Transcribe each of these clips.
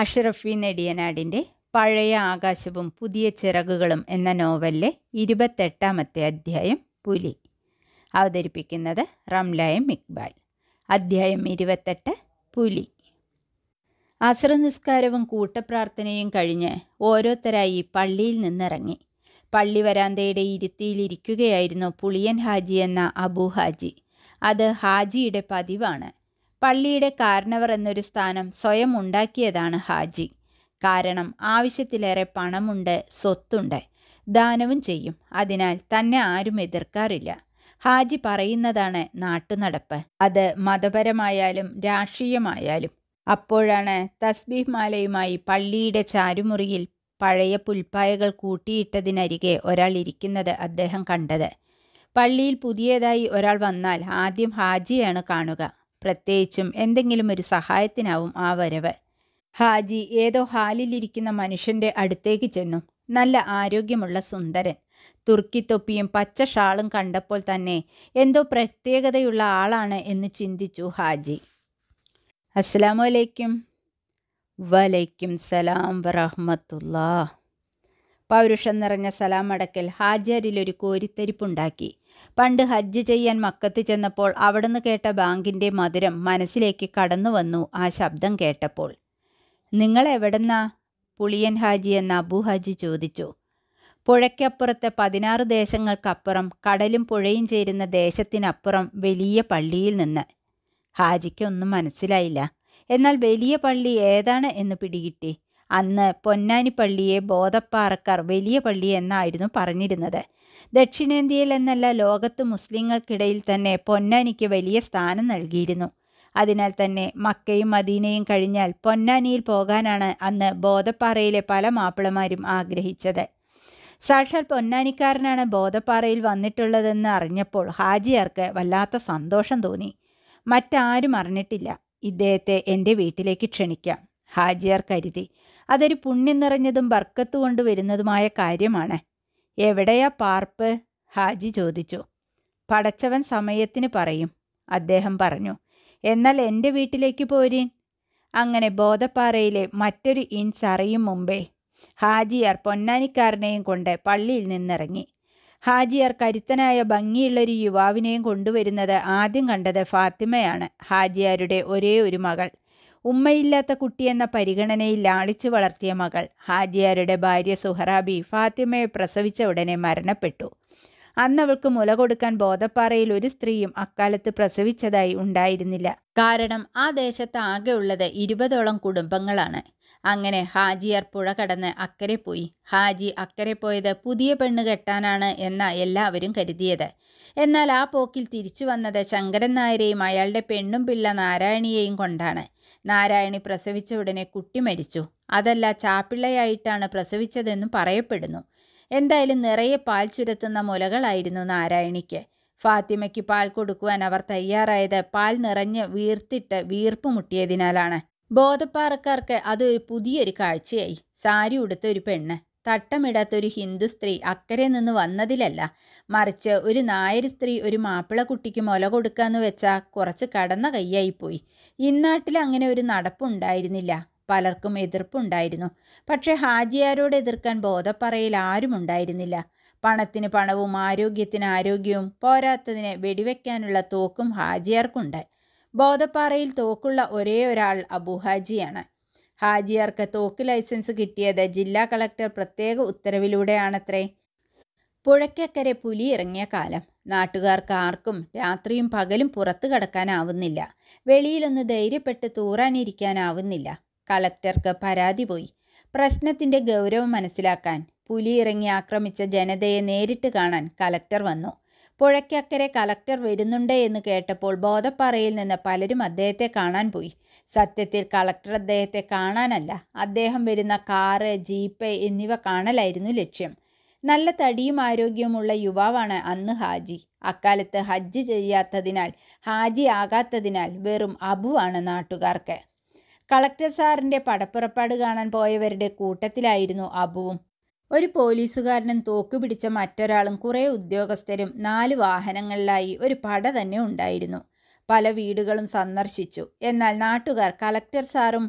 അഷ്റഫി നെടിയനാടിൻ്റെ പഴയ ആകാശവും പുതിയ ചിറകുകളും എന്ന നോവലിലെ ഇരുപത്തെട്ടാമത്തെ അധ്യായം പുലി അവതരിപ്പിക്കുന്നത് റംലായം ഇക്ബാൽ അധ്യായം ഇരുപത്തെട്ട് പുലി അസ്ര നിസ്കാരവും കൂട്ടപ്രാർത്ഥനയും കഴിഞ്ഞ് ഓരോരുത്തരായി പള്ളിയിൽ നിന്നിറങ്ങി പള്ളി വരാന്തയുടെ ഇരുത്തിയിലിരിക്കുകയായിരുന്നു പുളിയൻ ഹാജി എന്ന അബു ഹാജി അത് ഹാജിയുടെ പതിവാണ് പള്ളിയുടെ കാരണവർ എന്നൊരു സ്ഥാനം സ്വയം ഉണ്ടാക്കിയതാണ് ഹാജി കാരണം ആവശ്യത്തിലേറെ പണമുണ്ട് സ്വത്തുണ്ട് ദാനവും ചെയ്യും അതിനാൽ തന്നെ ആരും എതിർക്കാറില്ല ഹാജി പറയുന്നതാണ് നാട്ടുനടപ്പ് അത് മതപരമായാലും രാഷ്ട്രീയമായാലും അപ്പോഴാണ് തസ്ബീഹ് മാലയുമായി പള്ളിയുടെ ചാരുമുറിയിൽ പഴയ പുൽപ്പായകൾ കൂട്ടിയിട്ടതിനരികെ ഒരാൾ ഇരിക്കുന്നത് അദ്ദേഹം കണ്ടത് പള്ളിയിൽ പുതിയതായി ഒരാൾ വന്നാൽ ആദ്യം ഹാജിയാണ് കാണുക പ്രത്യേകിച്ചും എന്തെങ്കിലും ഒരു സഹായത്തിനാവും ആ വരവ് ഹാജി ഏതോ ഹാലിലിരിക്കുന്ന മനുഷ്യന്റെ അടുത്തേക്ക് ചെന്നു നല്ല ആരോഗ്യമുള്ള സുന്ദരൻ തുർക്കിത്തൊപ്പിയും പച്ച ഷാളും കണ്ടപ്പോൾ തന്നെ എന്തോ പ്രത്യേകതയുള്ള ആളാണ് എന്ന് ചിന്തിച്ചു ഹാജി അസ്സലാമു അലൈക്കും വലൈക്കും സലാം വറഹമത്തുല്ലാ പൗരുഷം നിറഞ്ഞ സലാം അടക്കൽ ഹാജിയാരിലൊരു കോരിത്തരിപ്പുണ്ടാക്കി പണ്ട് ഹജ്ജ് ചെയ്യാൻ മക്കത്ത് ചെന്നപ്പോൾ അവിടുന്ന് കേട്ട ബാങ്കിൻ്റെ മധുരം മനസ്സിലേക്ക് കടന്നു വന്നു ആ ശബ്ദം കേട്ടപ്പോൾ നിങ്ങൾ എവിടെന്നാ പുളിയൻ ഹാജി എന്ന അബു ഹാജി ചോദിച്ചു പുഴയ്ക്കപ്പുറത്തെ പതിനാറ് ദേശങ്ങൾക്കപ്പുറം കടലും പുഴയും ചേരുന്ന ദേശത്തിനപ്പുറം വലിയ പള്ളിയിൽ നിന്ന് ഹാജിക്കൊന്നും മനസ്സിലായില്ല എന്നാൽ വലിയ പള്ളി ഏതാണ് എന്ന് പിടികിട്ടി അന്ന് പൊന്നാനി പള്ളിയെ ബോധപ്പാറക്കാർ വലിയ പള്ളി എന്നായിരുന്നു പറഞ്ഞിരുന്നത് ദക്ഷിണേന്ത്യയിൽ എന്നല്ല ലോകത്ത് മുസ്ലിങ്ങൾക്കിടയിൽ തന്നെ പൊന്നാനിക്ക് വലിയ സ്ഥാനം നൽകിയിരുന്നു അതിനാൽ തന്നെ മക്കയും മദീനയും കഴിഞ്ഞാൽ പൊന്നാനിയിൽ പോകാനാണ് അന്ന് ബോധപ്പാറയിലെ പല മാപ്പിളമാരും ആഗ്രഹിച്ചത് സാക്ഷാൽ പൊന്നാനിക്കാരനാണ് ബോധപ്പാറയിൽ വന്നിട്ടുള്ളതെന്ന് അറിഞ്ഞപ്പോൾ ഹാജിയാർക്ക് വല്ലാത്ത സന്തോഷം തോന്നി മറ്റാരും അറിഞ്ഞിട്ടില്ല ഇദ്ദേഹത്തെ എൻ്റെ വീട്ടിലേക്ക് ക്ഷണിക്കാം ഹാജിയാർ കരുതി അതൊരു പുണ്യം നിറഞ്ഞതും ബർക്കത്ത് കൊണ്ടുവരുന്നതുമായ കാര്യമാണ് എവിടെയാ പാർപ്പ് ഹാജി ചോദിച്ചു പടച്ചവൻ സമയത്തിന് പറയും അദ്ദേഹം പറഞ്ഞു എന്നാൽ എൻ്റെ വീട്ടിലേക്ക് പോരീൻ അങ്ങനെ ബോധപ്പാറയിലെ മറ്റൊരു ഇൻസ് അറിയും മുമ്പേ ഹാജിയാർ പൊന്നാനിക്കാരനെയും കൊണ്ട് പള്ളിയിൽ നിന്നിറങ്ങി ഹാജിയാർ കരുത്തനായ ഭംഗിയുള്ളൊരു യുവാവിനെയും കൊണ്ടുവരുന്നത് ആദ്യം കണ്ടത് ഫാത്തിമയാണ് ഹാജിയാരുടെ ഒരേ ഒരു മകൾ ഉമ്മയില്ലാത്ത കുട്ടിയെന്ന പരിഗണനയിൽ ലാളിച്ചു വളർത്തിയ മകൾ ഹാജിയാരുടെ ഭാര്യ സുഹറാബി ഫാത്തിമയെ പ്രസവിച്ച ഉടനെ മരണപ്പെട്ടു അന്നവൾക്ക് മുല കൊടുക്കാൻ ബോധപ്പാറയിൽ ഒരു സ്ത്രീയും അക്കാലത്ത് പ്രസവിച്ചതായി ഉണ്ടായിരുന്നില്ല കാരണം ആ ദേശത്ത് ആകെ ഉള്ളത് ഇരുപതോളം കുടുംബങ്ങളാണ് അങ്ങനെ ഹാജിയാർ പുഴ കടന്ന് അക്കരെ പോയി ഹാജി അക്കരെ പോയത് പുതിയ പെണ്ണ് കെട്ടാനാണ് എന്ന എല്ലാവരും കരുതിയത് എന്നാൽ ആ പോക്കിൽ തിരിച്ചു വന്നത് ശങ്കരൻ നായരെയും അയാളുടെ പെണ്ണും പിള്ള നാരായണിയെയും കൊണ്ടാണ് നാരായണി പ്രസവിച്ച ഉടനെ കുട്ടി മരിച്ചു അതല്ല ചാപ്പിള്ളയായിട്ടാണ് പ്രസവിച്ചതെന്നും പറയപ്പെടുന്നു എന്തായാലും നിറയെ പാൽ ചുരത്തുന്ന മുലകളായിരുന്നു നാരായണിക്ക് ഫാത്തിമയ്ക്ക് പാൽ കൊടുക്കുവാൻ അവർ തയ്യാറായത് പാൽ നിറഞ്ഞ് വീർത്തിട്ട് വീർപ്പ് മുട്ടിയതിനാലാണ് ബോധപ്പാറക്കാർക്ക് അതൊരു പുതിയൊരു കാഴ്ചയായി സാരി ഉടുത്ത ഒരു പെണ്ണ് തട്ടമിടാത്ത ഒരു ഹിന്ദു സ്ത്രീ അക്കരെ നിന്ന് വന്നതിലല്ല മറിച്ച് ഒരു നായർ സ്ത്രീ ഒരു മാപ്പിള കുട്ടിക്ക് മുല കൊടുക്കാന്ന് വെച്ചാൽ കുറച്ച് കടന്ന കൈയായിപ്പോയി ഇന്നാട്ടിൽ അങ്ങനെ ഒരു നടപ്പുണ്ടായിരുന്നില്ല പലർക്കും എതിർപ്പുണ്ടായിരുന്നു പക്ഷേ ഹാജിയാരോട് എതിർക്കാൻ ബോധപ്പറയിൽ ആരും ഉണ്ടായിരുന്നില്ല പണത്തിന് പണവും ആരോഗ്യത്തിന് ആരോഗ്യവും പോരാത്തതിന് വെടിവെക്കാനുള്ള തോക്കും ഹാജിയാർക്കുണ്ട് ബോധപ്പാറയിൽ തോക്കുള്ള ഒരേ ഒരാൾ അബുഹാജിയാണ് ഹാജിയാർക്ക് തോക്ക് ലൈസൻസ് കിട്ടിയത് ജില്ലാ കളക്ടർ പ്രത്യേക ഉത്തരവിലൂടെയാണത്രേ പുഴയ്ക്കക്കരെ പുലി ഇറങ്ങിയ കാലം നാട്ടുകാർക്ക് ആർക്കും രാത്രിയും പകലും പുറത്തു കടക്കാനാവുന്നില്ല വെളിയിലൊന്ന് ധൈര്യപ്പെട്ട് തൂറാനിരിക്കാനാവുന്നില്ല കളക്ടർക്ക് പരാതി പോയി പ്രശ്നത്തിന്റെ ഗൗരവം മനസ്സിലാക്കാൻ പുലി ഇറങ്ങി ആക്രമിച്ച ജനതയെ നേരിട്ട് കാണാൻ കലക്ടർ വന്നു പുഴയ്ക്കക്കരെ കലക്ടർ വരുന്നുണ്ട് എന്ന് കേട്ടപ്പോൾ ബോധപ്പാറയിൽ നിന്ന് പലരും അദ്ദേഹത്തെ കാണാൻ പോയി സത്യത്തിൽ കളക്ടർ അദ്ദേഹത്തെ കാണാനല്ല അദ്ദേഹം വരുന്ന കാറ് ജീപ്പ് എന്നിവ കാണലായിരുന്നു ലക്ഷ്യം നല്ല തടിയും ആരോഗ്യവുമുള്ള യുവാവാണ് അന്ന് ഹാജി അക്കാലത്ത് ഹജ്ജ് ചെയ്യാത്തതിനാൽ ഹാജി ആകാത്തതിനാൽ വെറും അബുവാണ് നാട്ടുകാർക്ക് കളക്ടർ സാറിൻ്റെ പടപ്പുറപ്പാട് കാണാൻ പോയവരുടെ കൂട്ടത്തിലായിരുന്നു അബുവും ഒരു പോലീസുകാരനും തോക്ക് പിടിച്ച മറ്റൊരാളും കുറേ ഉദ്യോഗസ്ഥരും നാല് വാഹനങ്ങളിലായി ഒരു പട തന്നെ ഉണ്ടായിരുന്നു പല വീടുകളും സന്ദർശിച്ചു എന്നാൽ നാട്ടുകാർ കളക്ടർ സാറും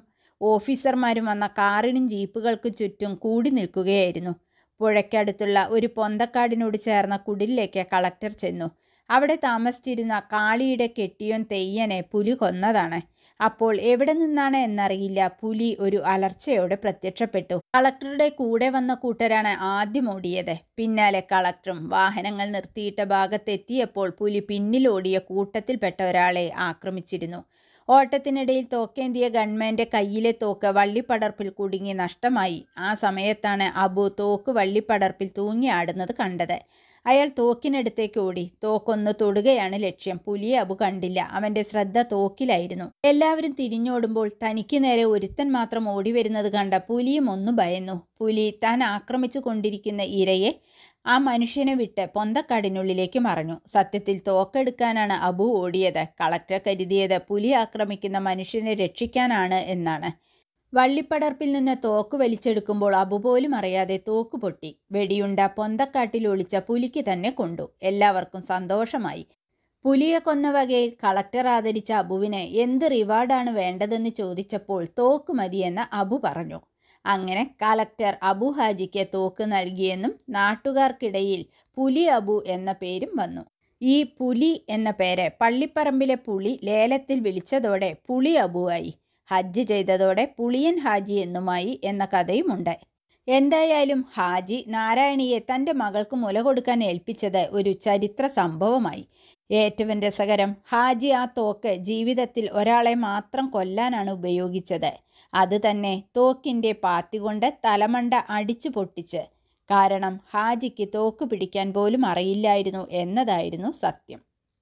ഓഫീസർമാരും വന്ന കാറിനും ജീപ്പുകൾക്കും ചുറ്റും കൂടി നിൽക്കുകയായിരുന്നു പുഴയ്ക്കടുത്തുള്ള ഒരു പൊന്തക്കാടിനോട് ചേർന്ന കുടിലേക്ക് കളക്ടർ ചെന്നു അവിടെ താമസിച്ചിരുന്ന കാളിയുടെ കെട്ടിയോൻ തെയ്യനെ പുലി കൊന്നതാണ് അപ്പോൾ എവിടെ നിന്നാണ് എന്നറിയില്ല പുലി ഒരു അലർച്ചയോടെ പ്രത്യക്ഷപ്പെട്ടു കളക്ടറുടെ കൂടെ വന്ന കൂട്ടരാണ് ആദ്യം ഓടിയത് പിന്നാലെ കളക്ടറും വാഹനങ്ങൾ നിർത്തിയിട്ട ഭാഗത്തെത്തിയപ്പോൾ പുലി പിന്നിലോടിയ കൂട്ടത്തിൽപ്പെട്ട ഒരാളെ ആക്രമിച്ചിരുന്നു ഓട്ടത്തിനിടയിൽ തോക്കേന്തിയ ഗൺമാന്റെ കയ്യിലെ തോക്ക് വള്ളിപ്പടർപ്പിൽ കുടുങ്ങി നഷ്ടമായി ആ സമയത്താണ് അബു തോക്ക് വള്ളിപ്പടർപ്പിൽ തൂങ്ങിയാടുന്നത് കണ്ടത് അയാൾ തോക്കിനടുത്തേക്ക് ഓടി തോക്കൊന്ന് തൊടുകയാണ് ലക്ഷ്യം പുലിയെ അബു കണ്ടില്ല അവന്റെ ശ്രദ്ധ തോക്കിലായിരുന്നു എല്ലാവരും തിരിഞ്ഞോടുമ്പോൾ തനിക്ക് നേരെ ഒരുത്തൻ മാത്രം ഓടി വരുന്നത് കണ്ട പുലിയും ഒന്ന് ഭയന്നു പുലി താൻ ആക്രമിച്ചു കൊണ്ടിരിക്കുന്ന ഇരയെ ആ മനുഷ്യനെ വിട്ട് പൊന്തക്കാടിനുള്ളിലേക്ക് മറഞ്ഞു സത്യത്തിൽ തോക്കെടുക്കാനാണ് അബു ഓടിയത് കളക്ടർ കരുതിയത് പുലി ആക്രമിക്കുന്ന മനുഷ്യനെ രക്ഷിക്കാനാണ് എന്നാണ് വള്ളിപ്പടർപ്പിൽ നിന്ന് തോക്ക് വലിച്ചെടുക്കുമ്പോൾ അബു പോലും അറിയാതെ തോക്ക് പൊട്ടി വെടിയുണ്ട പൊന്തക്കാട്ടിൽ ഒളിച്ച പുലിക്ക് തന്നെ കൊണ്ടു എല്ലാവർക്കും സന്തോഷമായി പുലിയെ കൊന്ന വകയിൽ കളക്ടർ ആദരിച്ച അബുവിന് എന്ത് റിവാർഡാണ് വേണ്ടതെന്ന് ചോദിച്ചപ്പോൾ തോക്ക് മതിയെന്ന് അബു പറഞ്ഞു അങ്ങനെ കലക്ടർ അബു ഹാജിക്ക് തോക്ക് നൽകിയെന്നും നാട്ടുകാർക്കിടയിൽ പുലി അബു എന്ന പേരും വന്നു ഈ പുലി എന്ന പേര് പള്ളിപ്പറമ്പിലെ പുളി ലേലത്തിൽ വിളിച്ചതോടെ പുളി അബുവായി ഹജ്ജ് ചെയ്തതോടെ പുളിയൻ ഹാജി എന്നുമായി എന്ന കഥയുമുണ്ട് എന്തായാലും ഹാജി നാരായണിയെ തൻ്റെ മകൾക്ക് മുല കൊടുക്കാൻ ഏൽപ്പിച്ചത് ഒരു ചരിത്ര സംഭവമായി ഏറ്റവും രസകരം ഹാജി ആ തോക്ക് ജീവിതത്തിൽ ഒരാളെ മാത്രം കൊല്ലാനാണ് ഉപയോഗിച്ചത് അത് തന്നെ തോക്കിൻ്റെ പാത്തി കൊണ്ട് തലമണ്ട അടിച്ചു പൊട്ടിച്ച് കാരണം ഹാജിക്ക് തോക്ക് പിടിക്കാൻ പോലും അറിയില്ലായിരുന്നു എന്നതായിരുന്നു സത്യം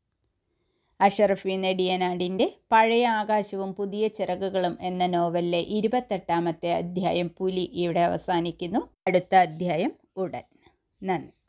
അഷറഫി നെടിയനാടിൻ്റെ പഴയ ആകാശവും പുതിയ ചിറകുകളും എന്ന നോവലിലെ ഇരുപത്തെട്ടാമത്തെ അധ്യായം പുലി ഇവിടെ അവസാനിക്കുന്നു അടുത്ത അധ്യായം ഉടൻ നന്ദി